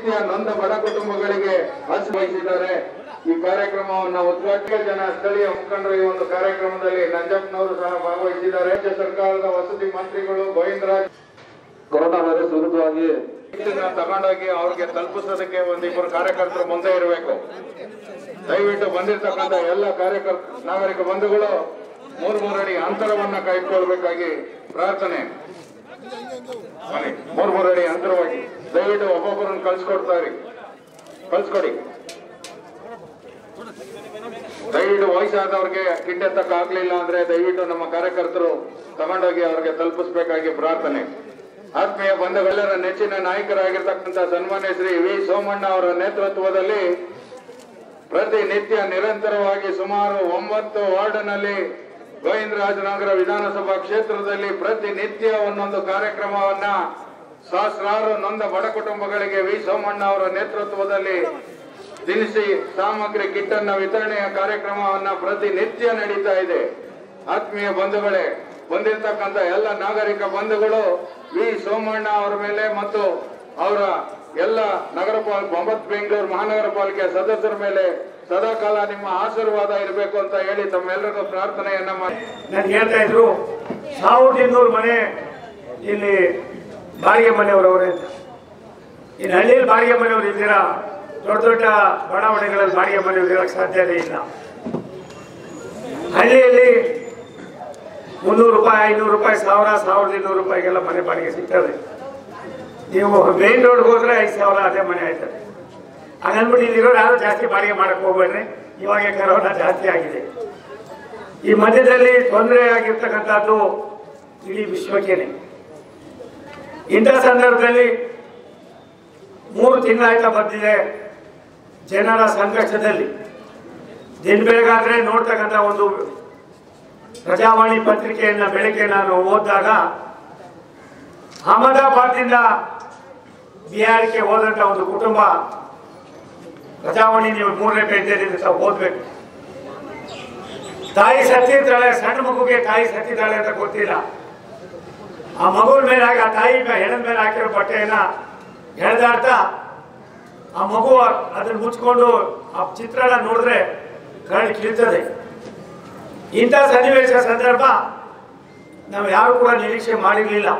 ನಿತ್ಯ ನೊಂದ ಬಡ ಕುಟುಂಬಗಳಿಗೆ ಹಸು ವಹಿಸಿದ್ದಾರೆ ಈ ಕಾರ್ಯಕ್ರಮವನ್ನು ಉದ್ಘಾಟನೆ ಜನ ಸ್ಥಳೀಯ ಮುಖಂಡರು ಈ ಒಂದು ಕಾರ್ಯಕ್ರಮದಲ್ಲಿ ನಂಜಪ್ಪನವರು ಸಹ ಭಾಗವಹಿಸಿದ್ದಾರೆ ರಾಜ್ಯ ಸರ್ಕಾರದ ವಸತಿ ಮಂತ್ರಿಗಳು ಗೋವಿಂದರಾಜ್ ಕೊರೋನಾ ವೈರಸ್ ವಿರುದ್ಧವಾಗಿ ಇದನ್ನ ತಗೊಂಡೋಗಿ ಅವ್ರಿಗೆ ತಲುಪಿಸೋದಕ್ಕೆ ಒಂದಿಬ್ಬರು ಕಾರ್ಯಕರ್ತರು ಮುಂದೆ ಇರಬೇಕು ದಯವಿಟ್ಟು ಬಂದಿರತಕ್ಕಂತ ಎಲ್ಲ ಕಾರ್ಯಕರ್ತ ನಾಗರಿಕ ಬಂಧುಗಳು ಮೂರು ಮೂರು ಅಡಿ ಅಂತರವನ್ನ ಕಾಯ್ದುಕೊಳ್ಬೇಕಾಗಿ ಪ್ರಾರ್ಥನೆ ಬನ್ನಿ ಮೂರು ಮೂರು ಅಡಿ ಅಂತರವಾಗಿ ದಯವಿಟ್ಟು ಒಬ್ಬೊಬ್ಬರನ್ನು ಕಳ್ಸಿಕೊಡ್ತಾರೆ ಕಳ್ಸ್ಕೊಡಿ ದಯವಿಟ್ಟು ವಯಸ್ಸಾದವ್ರಿಗೆ ಕಿಟ್ ಎತ್ತಕ್ ಆಗ್ಲಿಲ್ಲ ಅಂದ್ರೆ ದಯವಿಟ್ಟು ನಮ್ಮ ಕಾರ್ಯಕರ್ತರು ತಗೊಂಡೋಗಿ ಅವ್ರಿಗೆ ತಲುಪಿಸ್ಬೇಕಾಗಿ ಪ್ರಾರ್ಥನೆ ಆತ್ಮೀಯ ಬಂಧುಗಳೆಲ್ಲರ ನೆಚ್ಚಿನ ನಾಯಕರಾಗಿರ್ತಕ್ಕಂಥ ಸನ್ಮಾನ್ಯ ಶ್ರೀ ವಿ ಸೋಮಣ್ಣ ಅವರ ನೇತೃತ್ವದಲ್ಲಿ ಪ್ರತಿನಿತ್ಯ ನಿರಂತರವಾಗಿ ಸುಮಾರು ಒಂಬತ್ತು ವಾರ್ಡ್ನಲ್ಲಿ ಗೋವಿಂದರಾಜನಗರ ವಿಧಾನಸಭಾ ಕ್ಷೇತ್ರದಲ್ಲಿ ಪ್ರತಿನಿತ್ಯ ಒಂದೊಂದು ಕಾರ್ಯಕ್ರಮವನ್ನ ಸಹಸ್ರಾರು ನೊಂದ ಬಡ ಕುಟುಂಬಗಳಿಗೆ ವಿ ಸೋಮಣ್ಣ ಅವರ ನೇತೃತ್ವದಲ್ಲಿ ದಿನಸಿ ಸಾಮಗ್ರಿ ಕಿಟ್ ಅನ್ನ ವಿತರಣೆಯ ಕಾರ್ಯಕ್ರಮವನ್ನ ಪ್ರತಿನಿತ್ಯ ನಡೀತಾ ಇದೆ ಆತ್ಮೀಯ ಬಂಧುಗಳೇ ಬಂದಿರತಕ್ಕಂತ ಎಲ್ಲ ನಾಗರಿಕ ಬಂಧುಗಳು ವಿ ಸೋಮಣ್ಣ ಅವರ ಮೇಲೆ ಮತ್ತು ಅವರ ಎಲ್ಲ ನಗರ ಪಾಲಿಕೆ ಒಂಬತ್ತು ಬೆಂಗಳೂರು ಮಹಾನಗರ ಪಾಲಿಕೆ ಸದಸ್ಯರ ಮೇಲೆ ಸದಾಕಾಲ ನಿಮ್ಮ ಆಶೀರ್ವಾದ ಇರಬೇಕು ಅಂತ ಹೇಳಿ ತಮ್ಮೆಲ್ಲರಿಗೂ ಪ್ರಾರ್ಥನೆಯನ್ನ ಮಾಡಿ ನನ್ಗೆ ಹೇಳ್ತಾ ಇದ್ರು ಸಾವಿರದ ಇನ್ನೂರು ಮನೆ ಇಲ್ಲಿ ಬಾಡಿಗೆ ಮನೆಯವರವರೇ ಅಂತ ಇನ್ನು ಹಳ್ಳಿಯಲ್ಲಿ ಬಾಡಿಗೆ ಮನೆಯವರು ಇದ್ದೀರಾ ದೊಡ್ಡ ದೊಡ್ಡ ಬಡಾವಣೆಗಳಲ್ಲಿ ಬಾಡಿಗೆ ಮನೆಯವರು ಇರೋಕ್ಕೆ ಸಾಧ್ಯತೆ ಇಲ್ಲ ಹಳ್ಳಿಯಲ್ಲಿ ಮುನ್ನೂರು ರೂಪಾಯಿ ಐನೂರು ರೂಪಾಯಿ ಸಾವಿರ ಸಾವಿರದ ಇನ್ನೂರು ರೂಪಾಯಿಗೆಲ್ಲ ಮನೆ ಬಾಡಿಗೆ ಸಿಗ್ತದೆ ನೀವು ಮೇನ್ ರೋಡ್ಗೆ ಹೋದ್ರೆ ಐದು ಸಾವಿರ ಅದೇ ಮನೆ ಆಯ್ತದೆ ಹಾಗನ್ಬಿಟ್ಟು ಇಲ್ಲಿರೋರು ಯಾರು ಜಾಸ್ತಿ ಬಾಡಿಗೆ ಮಾಡಕ್ಕೆ ಹೋಗ್ಬೇಡ್ರಿ ಇವಾಗ ಕರೋನಾ ಜಾಸ್ತಿ ಆಗಿದೆ ಈ ಮಧ್ಯದಲ್ಲಿ ತೊಂದರೆ ಆಗಿರ್ತಕ್ಕಂಥದ್ದು ಇಡೀ ವಿಶ್ವಕ್ಕೇನೆ ಇಂಥ ಸಂದರ್ಭದಲ್ಲಿ ಮೂರು ತಿಂಗಳಾಯ್ತಾ ಬಂದಿದೆ ಜನರ ಸಂಕಷ್ಟದಲ್ಲಿ ದಿನ ಬೆಳಗಾದ್ರೆ ನೋಡ್ತಕ್ಕಂಥ ಒಂದು ಪ್ರಜಾವಾಣಿ ಪತ್ರಿಕೆಯನ್ನ ಬೆಳಗ್ಗೆ ನಾನು ಓದಿದಾಗ ಅಹಮದಾಬಾದ್ನಿಂದ ಬಿಹಾರಕ್ಕೆ ಹೋದಂಥ ಒಂದು ಕುಟುಂಬ ಪ್ರಜಾವಾಣಿ ನೀವು ಮೂರನೇ ಪೇಜಲ್ಲಿ ತಾವು ಓದ್ಬೇಕು ತಾಯಿ ಸತ್ತಿದ್ದಾಳೆ ಸಣ್ಣ ಮಗುಗೆ ತಾಯಿ ಸತ್ತಿದ್ದಾಳೆ ಅಂತ ಗೊತ್ತಿಲ್ಲ ಆ ಮಗುವಿನ ಮೇಲೆ ಹಾಕಿ ಆ ತಾಯಿ ಮೇ- ಹೆಣದ ಮೇಲೆ ಹಾಕಿರೋ ಬಟ್ಟೆಯನ್ನ ಎಳೆದಾಡ್ತಾ ಆ ಮಗು ಅದನ್ನ ಮುಚ್ಕೊಂಡು ಆ ಚಿತ್ರಣ ನೋಡಿದ್ರೆ ಕರಳು ಕಿಳಿತದೆ ಇಂಥ ಸನ್ನಿವೇಶ ಸಂದರ್ಭ ನಾವು ಯಾರು ಕೂಡ ನಿರೀಕ್ಷೆ ಮಾಡಿರಲಿಲ್ಲ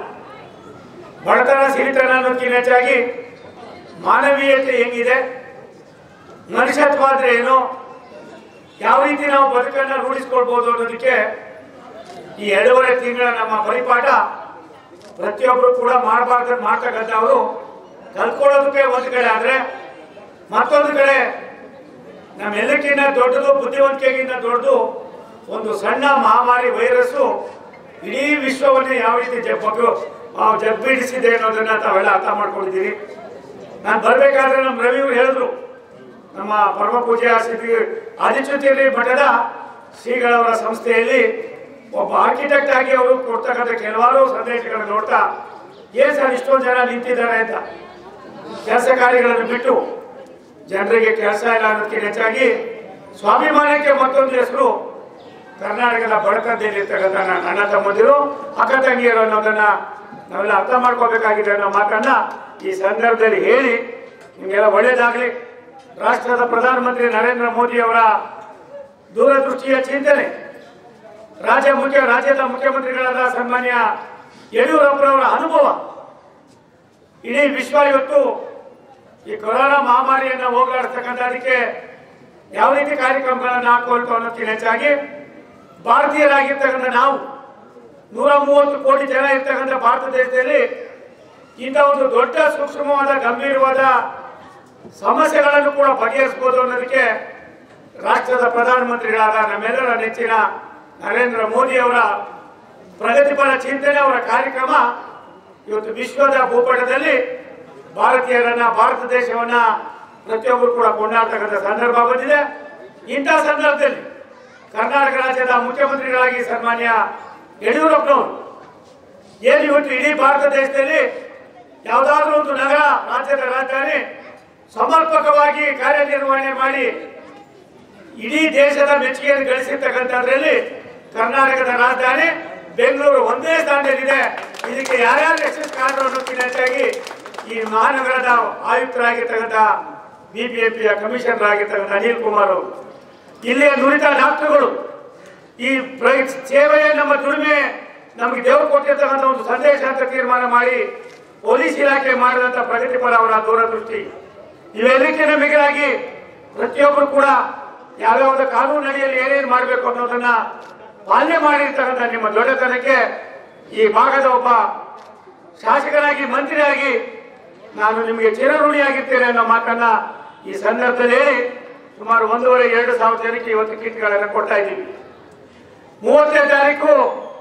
ಬಡತನ ಸಿರಿತನ ಅನ್ನೋದಕ್ಕಿಂತ ಹೆಚ್ಚಾಗಿ ಮಾನವೀಯತೆ ಹೆಂಗಿದೆ ಮನುಷ್ಯತ್ವ ಅಂದ್ರೆ ಏನು ಯಾವ ರೀತಿ ನಾವು ಬದುಕನ್ನ ರೂಢಿಸ್ಕೊಳ್ಬೋದು ಅನ್ನೋದಕ್ಕೆ ಈ ಎರಡೂವರೆ ತಿಂಗಳ ನಮ್ಮ ಪರಿಪಾಠ ಪ್ರತಿಯೊಬ್ಬರು ಕೂಡ ಮಾಡಬಾರ್ದು ಮಾಡ್ತಕ್ಕಂಥವ್ರು ಕಲ್ತ್ಕೊಳ್ಳೋದಕ್ಕೆ ಒಂದು ಕಡೆ ಆದ್ರೆ ಮತ್ತೊಂದು ಕಡೆ ನಮ್ಮೆಲ್ಲಕ್ಕಿಂತ ದೊಡ್ಡದು ಬುದ್ಧಿವಂತಿಕೆಗಿಂತ ದೊಡ್ಡದು ಒಂದು ಸಣ್ಣ ಮಹಾಮಾರಿ ವೈರಸ್ಸು ಇಡೀ ವಿಶ್ವವನ್ನೇ ಯಾವ ರೀತಿ ಜಬ್ಬು ಜಬ್ಬಿಡಿಸಿದೆ ಅನ್ನೋದನ್ನ ತಾವೆಲ್ಲ ಅರ್ಥ ಮಾಡ್ಕೊಂಡಿದ್ದೀರಿ ನಾನು ಬರಬೇಕಾದ್ರೆ ನಮ್ಮ ರವಿಯವರು ಹೇಳಿದ್ರು ನಮ್ಮ ಪರಮ ಪೂಜೆಯ ಶ್ರೀ ಆದಿಚುತಿಯಲ್ಲಿ ಮಠದ ಶ್ರೀಗಳವರ ಸಂಸ್ಥೆಯಲ್ಲಿ ಒಬ್ಬ ಆರ್ಕಿಟೆಕ್ಟ್ ಆಗಿ ಅವರು ಕೊಡ್ತಕ್ಕಂಥ ಕೆಲವಾರು ಸಂದೇಶಗಳನ್ನು ನೋಡ್ತಾ ಏನ್ ಸರ್ ಇಷ್ಟೊಂದು ಜನ ನಿಂತಿದ್ದಾರೆ ಅಂತ ಕೆಲಸ ಕಾರ್ಯಗಳನ್ನು ಬಿಟ್ಟು ಜನರಿಗೆ ಕೆಲಸ ಇಲ್ಲ ಅನ್ನೋದಕ್ಕೆ ಹೆಚ್ಚಾಗಿ ಸ್ವಾಭಿಮಾನಕ್ಕೆ ಮತ್ತೊಂದು ಹೆಸರು ಕರ್ನಾಟಕದ ಬಡತನದಲ್ಲಿ ಇರ್ತಕ್ಕಂಥ ನನ್ನ ಅಣ್ಣ ತಮ್ಮಂದಿರು ಅಕ್ಕ ತಂಗಿಯರು ಅನ್ನೋದನ್ನ ನಾವೆಲ್ಲ ಅರ್ಥ ಮಾಡ್ಕೋಬೇಕಾಗಿದೆ ಅನ್ನೋ ಮಾತನ್ನ ಈ ಸಂದರ್ಭದಲ್ಲಿ ಹೇಳಿ ನಿಮಗೆಲ್ಲ ಒಳ್ಳೇದಾಗಲಿ ರಾಷ್ಟ್ರದ ಪ್ರಧಾನಮಂತ್ರಿ ನರೇಂದ್ರ ಮೋದಿ ಅವರ ದೂರದೃಷ್ಟಿಯ ಚಿಂತನೆ ರಾಜ್ಯ ಮುಖ್ಯ ರಾಜ್ಯದ ಮುಖ್ಯಮಂತ್ರಿಗಳಾದ ಸನ್ಮಾನ್ಯ ಯಡಿಯೂರಪ್ಪರವರ ಅನುಭವ ಇಡೀ ವಿಶ್ವ ಇವತ್ತು ಈ ಕೊರೋನಾ ಮಹಾಮಾರಿಯನ್ನು ಹೋಗಲಾಡಿಸ್ತಕ್ಕಂಥದಕ್ಕೆ ಯಾವ ರೀತಿ ಕಾರ್ಯಕ್ರಮಗಳನ್ನು ಹಾಕೊಳ್ತು ಅನ್ನೋದಕ್ಕಿಂತ ಹೆಚ್ಚಾಗಿ ಭಾರತೀಯರಾಗಿರ್ತಕ್ಕಂಥ ನಾವು ನೂರ ಮೂವತ್ತು ಕೋಟಿ ಜನ ಇರ್ತಕ್ಕಂಥ ಭಾರತ ದೇಶದಲ್ಲಿ ಇಂಥ ಒಂದು ದೊಡ್ಡ ಸೂಕ್ಷ್ಮವಾದ ಗಂಭೀರವಾದ ಸಮಸ್ಯೆಗಳನ್ನು ಕೂಡ ಬಗೆಹರಿಸಬಹುದು ಅನ್ನೋದಕ್ಕೆ ರಾಷ್ಟ್ರದ ಪ್ರಧಾನಮಂತ್ರಿಗಳಾದ ನಮ್ಮೆಲ್ಲರ ನೆಚ್ಚಿನ ನರೇಂದ್ರ ಮೋದಿ ಅವರ ಪ್ರಗತಿಪರ ಚಿಂತನೆ ಅವರ ಕಾರ್ಯಕ್ರಮ ಇವತ್ತು ವಿಶ್ವದ ಭೂಪಟದಲ್ಲಿ ಭಾರತೀಯರನ್ನ ಭಾರತ ದೇಶವನ್ನ ಪ್ರತಿಯೊಬ್ಬರು ಕೂಡ ಕೊಂಡಾಡ್ತಕ್ಕಂಥ ಸಂದರ್ಭ ಬಂದಿದೆ ಇಂಥ ಸಂದರ್ಭದಲ್ಲಿ ಕರ್ನಾಟಕ ರಾಜ್ಯದ ಮುಖ್ಯಮಂತ್ರಿಗಳಾಗಿ ಸನ್ಮಾನ್ಯ ಯಡಿಯೂರಪ್ಪನವರು ಏನು ಇವತ್ತು ಇಡೀ ಭಾರತ ದೇಶದಲ್ಲಿ ಯಾವುದಾದ್ರೂ ಒಂದು ನಗರ ರಾಜ್ಯದ ರಾಜಧಾನಿ ಸಮರ್ಪಕವಾಗಿ ಕಾರ್ಯನಿರ್ವಹಣೆ ಮಾಡಿ ಇಡೀ ದೇಶದ ಮೆಚ್ಚುಗೆಯನ್ನು ಗಳಿಸಿರ್ತಕ್ಕಂಥದ್ರಲ್ಲಿ ಕರ್ನಾಟಕದ ರಾಜಧಾನಿ ಬೆಂಗಳೂರು ಒಂದೇ ಸ್ಥಾನದಲ್ಲಿದೆ ಇದಕ್ಕೆ ಯಾರ್ಯಾರು ಯಶಸ್ಸು ಕಾರಣ ಅನ್ನೋದಕ್ಕಿಂತ ಹೆಚ್ಚಾಗಿ ಈ ಮಹಾನಗರದ ಆಯುಕ್ತರಾಗಿರ್ತಕ್ಕಂಥ ಬಿ ಬಿ ಎಂ ಪಿಯ ಕಮಿಷನರ್ ಆಗಿರ್ತಕ್ಕಂಥ ಅನಿಲ್ ಕುಮಾರ್ ಅವರು ಇಲ್ಲಿಯ ನುರಿತ ಡಾಕ್ಟರ್ಗಳು ಈ ಪ್ರ- ಸೇವೆಯೇ ನಮ್ಮ ದುಡಿಮೆ ನಮಗೆ ದೇವರು ಕೊಟ್ಟಿರ್ತಕ್ಕಂಥ ಒಂದು ಸಂದೇಶ ಅಂತ ತೀರ್ಮಾನ ಮಾಡಿ ಪೊಲೀಸ್ ಇಲಾಖೆ ಮಾಡಿದಂಥ ಪ್ರಗತಿಪರ ಅವರ ದೂರದೃಷ್ಟಿ ಇವೆಲ್ಲಕ್ಕಿಂತ ಮಿಗಿಲಾಗಿ ಪ್ರತಿಯೊಬ್ಬರು ಕೂಡ ಯಾವ್ಯಾವ ಕಾನೂನು ಅಡಿಯಲ್ಲಿ ಏನೇನು ಮಾಡಬೇಕು ಅನ್ನೋದನ್ನ ಪಾಲನೆ ಮಾಡಿರ್ತಕ್ಕಂಥ ನಿಮ್ಮ ದೊಡ್ಡತನಕ್ಕೆ ಈ ಭಾಗದ ಒಬ್ಬ ಶಾಸಕರಾಗಿ ಮಂತ್ರಿಯಾಗಿ ನಾನು ನಿಮಗೆ ಚಿರಋಣಿಯಾಗಿರ್ತೇನೆ ಅನ್ನೋ ಮಾತನ್ನ ಈ ಸಂದರ್ಭದಲ್ಲಿ ಹೇಳಿ ಸುಮಾರು ಒಂದೂವರೆ ಎರಡು ಸಾವಿರ ಜನಕ್ಕೆ ಇವತ್ತು ಕಿಟ್ಗಳನ್ನು ಕೊಡ್ತಾ ಇದ್ದೀವಿ ಮೂವತ್ತನೇ ತಾರೀಕು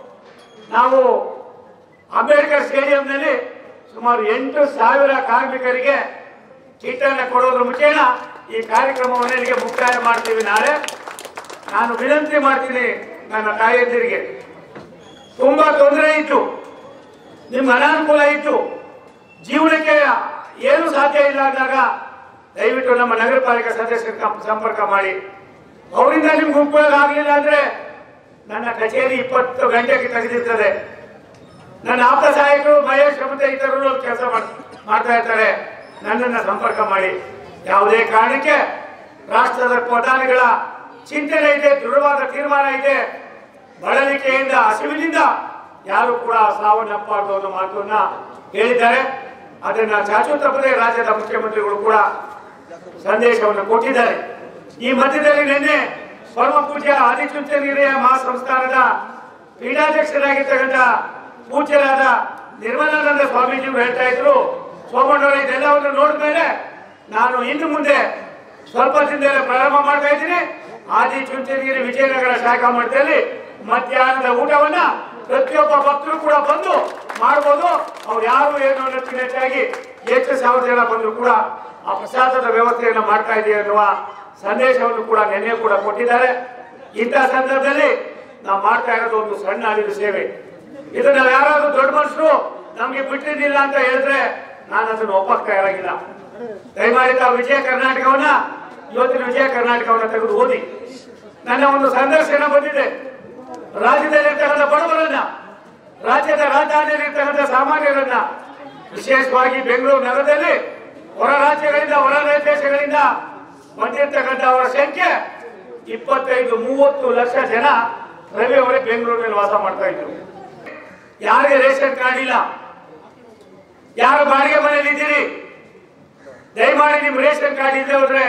ನಾವು ಅಂಬೇಡ್ಕರ್ ಸ್ಟೇಡಿಯಂನಲ್ಲಿ ಸುಮಾರು ಎಂಟು ಸಾವಿರ ಕಾರ್ಮಿಕರಿಗೆ ಕಿಟ್ಟನ್ನು ಕೊಡೋದ್ರ ಮುಖೇನ ಈ ಕಾರ್ಯಕ್ರಮವನ್ನು ಇಲ್ಲಿಗೆ ಮುಕ್ತಾಯ ಮಾಡ್ತೀವಿ ನಾಳೆ ನಾನು ವಿನಂತಿ ಮಾಡ್ತೀನಿ ನನ್ನ ತಾಯಂದಿರಿಗೆ ತುಂಬಾ ತೊಂದರೆ ಇತ್ತು ನಿಮ್ಮ ಅನಾನುಕೂಲ ಇತ್ತು ಜೀವನಕ್ಕೆ ಏನು ಸಾಧ್ಯ ಇಲ್ಲ ಅಂದಾಗ ದಯವಿಟ್ಟು ನಮ್ಮ ನಗರ ಪಾಲಿಕೆ ಸದಸ್ಯರಿಗೆ ಕಂ- ಸಂಪರ್ಕ ಮಾಡಿ ಅವರಿಂದ ನಿಮ್ಗೆ ಉಪಯೋಗ ಆಗಲಿಲ್ಲ ಅಂದ್ರೆ ನನ್ನ ಕಚೇರಿ ಇಪ್ಪತ್ತು ಗಂಟೆಗೆ ತೆಗೆದಿರ್ತದೆ ನನ್ನ ಆಪ್ತ ಸಹಾಯಕರು ಮಹೇಶ್ ಮತ್ತೆ ಇತರರು ಕೆಲಸ ಮಾಡ್ತಾ ಇರ್ತಾರೆ ನನ್ನನ್ನು ಸಂಪರ್ಕ ಮಾಡಿ ಯಾವುದೇ ಕಾರಣಕ್ಕೆ ರಾಷ್ಟ್ರದ ಪ್ರಧಾನಿಗಳ ಚಿಂತನೆ ಇದೆ ದೃಢವಾದ ತೀರ್ಮಾನ ಇದೆ ಬಳಲಿಕೆಯಿಂದ ಹಸಿವಿನಿಂದ ಯಾರು ಕೂಡ ಸಾವನ್ನಪ್ಪಬಾರದು ಅನ್ನೋ ಮಾತನ್ನ ಹೇಳಿದ್ದಾರೆ ಅದನ್ನ ಚಾಚು ತಪ್ಪದೆ ರಾಜ್ಯದ ಮುಖ್ಯಮಂತ್ರಿಗಳು ಕೂಡ ಸಂದೇಶವನ್ನು ಕೊಟ್ಟಿದ್ದಾರೆ ಈ ಮಧ್ಯದಲ್ಲಿ ನಿನ್ನೆ ಪರಮ ಪೂಜ್ಯ ಆದಿಚುಂಚನಗಿರಿಯ ಮಹಾಸಂಸ್ಥಾನದ ಪೀಠಾಧ್ಯಕ್ಷರಾಗಿರ್ತಕ್ಕಂಥ ಪೂಜ್ಯರಾದ ನಿರ್ಮಲಾನಂದ ಸ್ವಾಮೀಜಿಯವರು ಹೇಳ್ತಾ ಇದ್ರು ಸೋಮಣ್ಣವರ ಇದೆಲ್ಲವನ್ನು ನೋಡಿದ ಮೇಲೆ ನಾನು ಇನ್ನು ಮುಂದೆ ಸ್ವಲ್ಪ ದಿನದಲ್ಲೇ ಪ್ರಾರಂಭ ಮಾಡ್ತಾ ಇದ್ದೀನಿ ಆದಿ ಚುಂಚನಗಿರಿ ವಿಜಯನಗರ ಶಾಖಾ ಮಠದಲ್ಲಿ ಮಧ್ಯಾಹ್ನದ ಊಟವನ್ನ ಪ್ರತಿಯೊಬ್ಬ ಭಕ್ತರು ಕೂಡ ಬಂದು ಮಾಡ್ಬೋದು ಅವ್ರು ಯಾರು ಏನು ಅನ್ನೋದಕ್ಕಿಂತ ಹೆಚ್ಚಾಗಿ ಎಷ್ಟು ಸಾವಿರ ಜನ ಬಂದ್ರು ಕೂಡ ಆ ಪ್ರಸಾದದ ವ್ಯವಸ್ಥೆಯನ್ನು ಮಾಡ್ತಾ ಇದೀವಿ ಅನ್ನುವ ಸಂದೇಶವನ್ನು ಕೂಡ ನಿನ್ನೆ ಕೂಡ ಕೊಟ್ಟಿದ್ದಾರೆ ಇಂಥ ಸಂದರ್ಭದಲ್ಲಿ ನಾವು ಮಾಡ್ತಾ ಇರೋದು ಒಂದು ಸಣ್ಣ ಅಳಿವು ಸೇವೆ ಇದನ್ನ ಯಾರಾದ್ರೂ ದೊಡ್ಡ ಮನುಷ್ಯರು ನಮ್ಗೆ ಬಿಟ್ಟಿದ್ದಿಲ್ಲ ಅಂತ ಹೇಳಿದ್ರೆ ನಾನು ಅದನ್ನು ಒಪ್ಪಕ್ಕೆ ತಯಾರಾಗಿಲ್ಲ ದಯಮಾಡಿ ತಾವು ವಿಜಯ ಕರ್ನಾಟಕವನ್ನ ಇವತ್ತಿನ ವಿಜಯ ಕರ್ನಾಟಕವನ್ನ ತೆಗೆದು ಓದಿ ನನ್ನ ಒಂದು ಸಂದರ್ಶನ ಬಂದಿದೆ ರಾಜ್ಯದಲ್ಲಿರ್ತಕ್ಕಂಥ ಬಡವರನ್ನ ರಾಜ್ಯದ ರಾಜಧಾನಿಯಲ್ಲಿರ್ತಕ್ಕಂಥ ಸಾಮಾನ್ಯರನ್ನ ವಿಶೇಷವಾಗಿ ಬೆಂಗಳೂರು ನಗರದಲ್ಲಿ ಹೊರ ರಾಜ್ಯಗಳಿಂದ ಹೊರ ದೇಶಗಳಿಂದ ಬಂದಿರ್ತಕ್ಕಂಥ ಅವರ ಸಂಖ್ಯೆ ಇಪ್ಪತ್ತೈದು ಮೂವತ್ತು ಲಕ್ಷ ಜನ ರವಿ ಅವರೇ ಬೆಂಗಳೂರಿನಲ್ಲಿ ವಾಸ ಮಾಡ್ತಾ ಇದ್ರು ಯಾರಿಗೆ ರೇಷನ್ ಕಾರ್ಡ್ ಇಲ್ಲ ಯಾರು ಬಾಡಿಗೆ ಮನೆಯಲ್ಲಿ ಇದ್ದೀರಿ ದಯಮಾಡಿ ನಿಮ್ ರೇಷನ್ ಕಾರ್ಡ್ ಇಲ್ಲದೆ ಹೋದ್ರೆ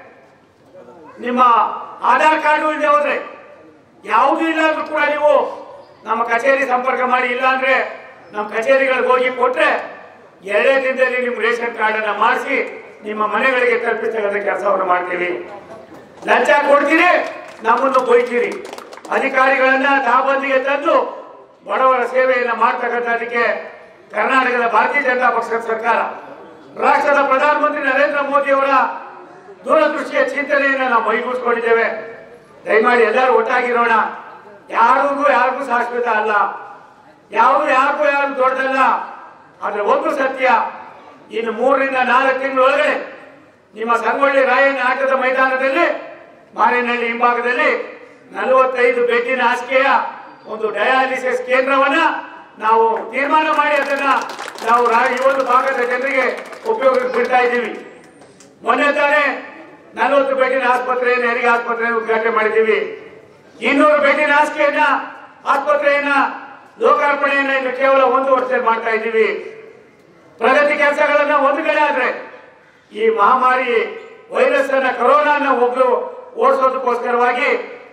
ನಿಮ್ಮ ಆಧಾರ್ ಕಾರ್ಡು ಇಲ್ಲದೆ ಹೋದ್ರೆ ಯಾವುದೂ ಇಲ್ಲ ಅಂದ್ರೂ ಕೂಡ ನೀವು ನಮ್ಮ ಕಚೇರಿ ಸಂಪರ್ಕ ಮಾಡಿ ಇಲ್ಲ ಅಂದ್ರೆ ನಮ್ಮ ಕಚೇರಿಗಳಿಗೆ ಹೋಗಿ ಕೊಟ್ರೆ ಎರಡೇ ದಿನದಲ್ಲಿ ನಿಮ್ಮ ರೇಷನ್ ಕಾರ್ಡ್ ಅನ್ನ ಮಾಡಿಸಿ ನಿಮ್ಮ ಮನೆಗಳಿಗೆ ತಲುಪಿಸ್ತಕ್ಕಂಥ ಕೆಲಸವನ್ನು ಮಾಡ್ತೀವಿ ಲಂಚ ಕೊಡ್ತೀರಿ ನಮ್ಮನ್ನು ಬೈತೀರಿ ಅಧಿಕಾರಿಗಳನ್ನ ತಾಬಂದಿಗೆ ತಂದು ಬಡವರ ಸೇವೆಯನ್ನ ಮಾಡ್ತಕ್ಕಂಥದಕ್ಕೆ ಕರ್ನಾಟಕದ ಭಾರತೀಯ ಜನತಾ ಪಕ್ಷದ ಸರ್ಕಾರ ರಾಷ್ಟ್ರದ ಪ್ರಧಾನಮಂತ್ರಿ ನರೇಂದ್ರ ಮೋದಿ ಅವರ ದೂರದೃಷ್ಟಿಯ ಚಿಂತನೆಯನ್ನ ನಾವು ಮೈಗೂಡಿಸ್ಕೊಂಡಿದ್ದೇವೆ ದಯಮಾಡಿ ಎಲ್ಲರೂ ಒಟ್ಟಾಗಿರೋಣ ಯಾರಿಗೂ ಯಾರಿಗೂ ಶಾಶ್ವತ ಅಲ್ಲ ಯಾವುದು ಯಾರಿಗೂ ಯಾರು ದೊಡ್ಡದಲ್ಲ ಆದ್ರೆ ಒಂದು ಸತ್ಯ ಇನ್ನು ಮೂರರಿಂದ ನಾಲ್ಕು ತಿಂಗಳೊಳಗಡೆ ನಿಮ್ಮ ಸಂಗೊಳ್ಳಿ ರಾಯಣ್ಣ ಆಟದ ಮೈದಾನದಲ್ಲಿ ಮಾರೇನಹಳ್ಳಿ ಹಿಂಭಾಗದಲ್ಲಿ ನಲವತ್ತೈದು ಬೆಡ್ಡಿನ ಹಾಸಿಗೆಯ ಒಂದು ಡಯಾಲಿಸಿಸ್ ಕೇಂದ್ರವನ್ನ ನಾವು ತೀರ್ಮಾನ ಮಾಡಿ ಅದನ್ನ ನಾವು ರಾ- ಈ ಒಂದು ಭಾಗದ ಜನರಿಗೆ ಉಪಯೋಗಕ್ಕೆ ಬಿಡ್ತಾ ಇದ್ದೀವಿ ಮೊನ್ನೆ ತಾನೇ ನಲವತ್ತು ಬೆಡ್ಡಿನ ಆಸ್ಪತ್ರೆಯನ್ನು ಹೆರಿಗೆ ಆಸ್ಪತ್ರೆಯನ್ನು ಉದ್ಘಾಟನೆ ಮಾಡಿದ್ದೀವಿ ಇನ್ನೂರು ಬೆಡ್ಡಿನ ಹಾಸಿಗೆಯನ್ನ ಆಸ್ಪತ್ರೆಯನ್ನ ಲೋಕಾರ್ಪಣೆಯನ್ನ ಇನ್ನು ಕೇವಲ ಒಂದು ವರ್ಷದಲ್ಲಿ ಮಾಡ್ತಾ ಇದ್ದೀವಿ ಪ್ರಗತಿ ಕೆಲಸಗಳನ್ನ ಒಂದು ಕಡೆ ಆದ್ರೆ ಈ ಮಹಾಮಾರಿ ವೈರಸ್ ಅನ್ನ ಕೊರೋನಾನ ಒಬ್ರು ಓಡಿಸೋದಕ್ಕೋಸ್ಕರವಾಗಿ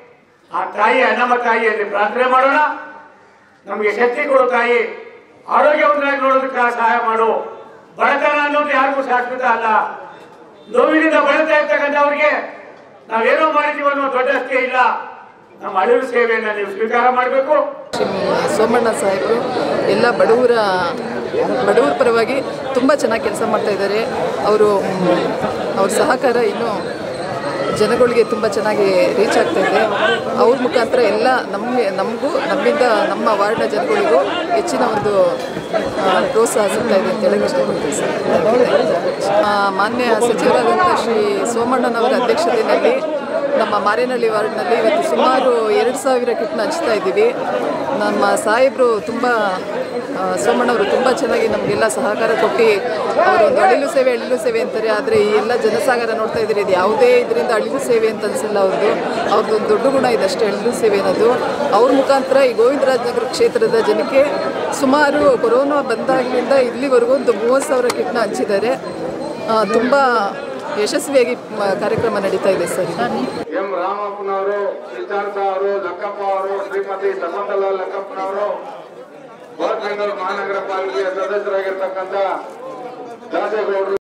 ಆ ತಾಯಿ ಅಣ್ಣಮ್ಮ ತಾಯಿಯಲ್ಲಿ ಪ್ರಾರ್ಥನೆ ಮಾಡೋಣ ನಮಗೆ ಶಕ್ತಿ ಕೊಡು ತಾಯಿ ಆರೋಗ್ಯವಂತರಾಗಿ ನೋಡೋದಕ್ಕೆ ಸಹಾಯ ಮಾಡು ಬಡತನ ಅನ್ನೋದು ಯಾರಿಗೂ ಶಾಶ್ವತ ಅಲ್ಲ ನೋವಿನಿಂದ ಬಳಲ್ತಾ ಇರ್ತಕ್ಕಂಥವ್ರಿಗೆ ನಾವೇನೋ ಮಾಡಿದೀವಿ ಅನ್ನೋ ದೊಡ್ಡ ಅಷ್ಟೇ ಇಲ್ಲ ನಮ್ಮ ಅಳಿವು ಸೇವೆಯನ್ನ ನೀವು ಸ್ವೀಕಾರ ಮಾಡಬೇಕು ಸೋಮಣ್ಣ ಸಾಹೇಬರು ಎಲ್ಲ ಬಡವರ ಬಡವರ ಪರವಾಗಿ ತುಂಬ ಚೆನ್ನಾಗಿ ಕೆಲಸ ಮಾಡ್ತಾ ಇದ್ದಾರೆ ಅವರು ಅವ್ರ ಸಹಕಾರ ಇನ್ನೂ ಜನಗಳಿಗೆ ತುಂಬ ಚೆನ್ನಾಗಿ ರೀಚ್ ಆಗ್ತಾ ಇದೆ ಅವ್ರ ಮುಖಾಂತರ ಎಲ್ಲ ನಮಗೆ ನಮಗೂ ನಮ್ಮಿಂದ ನಮ್ಮ ವಾರ್ಡ್ನ ಜನಗಳಿಗೂ ಹೆಚ್ಚಿನ ಒಂದು ಆ, ಪ್ರೋತ್ಸಾಹ ಸಿಗ್ತಾ ಇದೆ ಅಂತ ಹೇಳಕ್ಕೆ ಇಷ್ಟಪಡ್ತೀನಿ ಸರ್ ಆ, ಮಾನ್ಯ ಸಚಿವರಾದಂಥ ಶ್ರೀ ಸೋಮಣ್ಣನವರ ಅಧ್ಯಕ್ಷತೆಯಲ್ಲಿ ನಮ್ಮ ಮಾರೇನಹಳ್ಳಿ ವಾರ್ಡ್ನಲ್ಲಿ ಇವತ್ತು ಸುಮಾರು ಎರಡು ಸಾವಿರ ಕಿಟ್ನ ಹಂಚ್ತಾ ಇದ್ದೀವಿ ನಮ್ಮ ಸಾಹೇಬರು ತುಂಬ ಆ, ಸೋಮಣ್ಣವರು ತುಂಬ ಚೆನ್ನಾಗಿ ನಮಗೆಲ್ಲ ಸಹಕಾರ ಕೊಟ್ಟು ಅವರು ಒಂದು ಅಳಿಲು ಸೇವೆ ಅಳಿಲು ಸೇವೆ ಅಂತಾರೆ ಆದರೆ ಈ ಎಲ್ಲ ಜನಸಾಗರ ನೋಡ್ತಾ ಇದ್ದೀರಿ ಇದು ಯಾವುದೇ ಇದರಿಂದ ಅಳಿಲು ಸೇವೆ ಅಂತ ಅನಿಸಿಲ್ಲ ಅವ್ರದ್ದು ಅವ್ರದ್ದು ಒಂದು ದೊಡ್ಡ ಗುಣ ಇದೆ ಅಷ್ಟೇ ಅಳಿಲು ಸೇವೆ ಅನ್ನೋದು ಅವ್ರ ಮುಖಾಂತರ ಈ ಗೋವಿಂದರಾಜನಗರ ಕ್ಷೇತ್ರದ ಜನಕ್ಕೆ ಸುಮಾರು ಕೊರೋನಾ ಬಂದಾಗಲಿಂದ ಇಲ್ಲಿವರೆಗೂ ಒಂದು ಮೂವತ್ತು ಸಾವಿರ ಕಿಟ್ನ ಹಂಚಿದ್ದಾರೆ ತುಂಬ ಯಶಸ್ವಿಯಾಗಿ ಮ- ಕಾರ್ಯಕ್ರಮ ನಡೀತಾ ಇದೆ ಸರ್ ಇದು. ಎಂ ರಾಮಪ್ಪನವರು ಸಿದ್ಧಾರ್ಥ ಅವರು ಲಕ್ಕಪ್ಪ ಅವರು ಶ್ರೀಮತಿ ಶಕುಂತಲಾ ಲಕ್ಕಪ್ಪನವರು ಬೌದ್ಧ ಬೆಂಗಳೂರು ಮಹಾನಗರ ಪಾಲಿಕೆಯ ಸದಸ್ಯರಾಗಿರ್ತಕ್ಕಂಥ ದಾಸೇಗೌಡರು